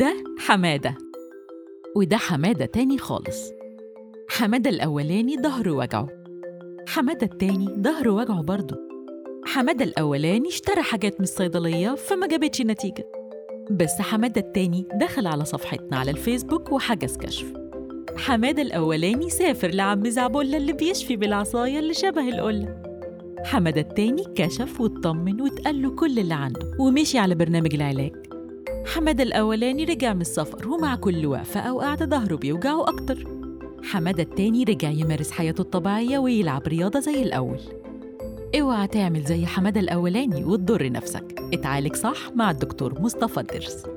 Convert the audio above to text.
ده حمادة وده حمادة تاني خالص حمادة الأولاني ظهره وجعه حمادة التاني ظهره وجعه برضه حمادة الأولاني اشترى حاجات من الصيدلية فما جابتش نتيجة بس حمادة التاني دخل على صفحتنا على الفيسبوك وحجز كشف حمادة الأولاني سافر لعم زعبولة اللي بيشفي بالعصاية اللي شبه القلة حمادة التاني كشف واطمن واتقال له كل اللي عنده ومشي على برنامج العلاج حمادة الأولاني رجع من السفر ومع كل وقفة أو قعدة ظهره بيوجعه أكتر حمادة التاني رجع يمارس حياته الطبيعية ويلعب رياضة زي الأول اوعى تعمل زي حمادة الأولاني وتضر نفسك اتعالج صح مع الدكتور مصطفى الدرس